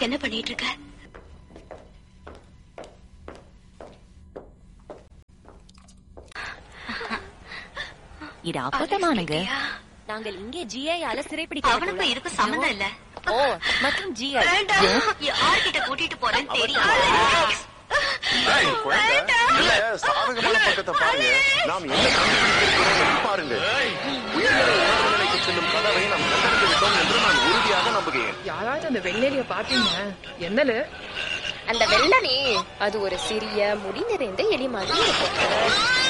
போலீஸ்க்கு என்ன பண்ணிட்டு இருக்க இது அப்பதமானுங்க கேட்டியா? நாங்கள் இங்கே ஜிஐயால அவனுக்கும் சிறைப்பிடிக்க இதுக்கும் சம்மந்தம் இல்ல ஓ மற்றும் ஜிஐ வேண்டாம் யார்கிட்ட கூட்டிட்டு போறேன்னு தெரியும் ஏய், குழந்தை, இல்ல, சாதகமான பக்கத்தை பாருங்க நாம் என்ன கண்டுபிடித்திருக்கிறோம் என்று பாருங்க உயர்நிலை உணர்வு நிலைக்கு செல்லும் கதவை நாம் கண்டறிந்து விட்டோம் என்று நான் உறுதியாக நம்புகிறேன் யாராவது அந்த வெள்ளேரிய பாத்தீங்க என்னல அந்த வெள்ளனே அது ஒரு சிறிய முடி நிறைந்த எலி மாதிரி இருக்கும்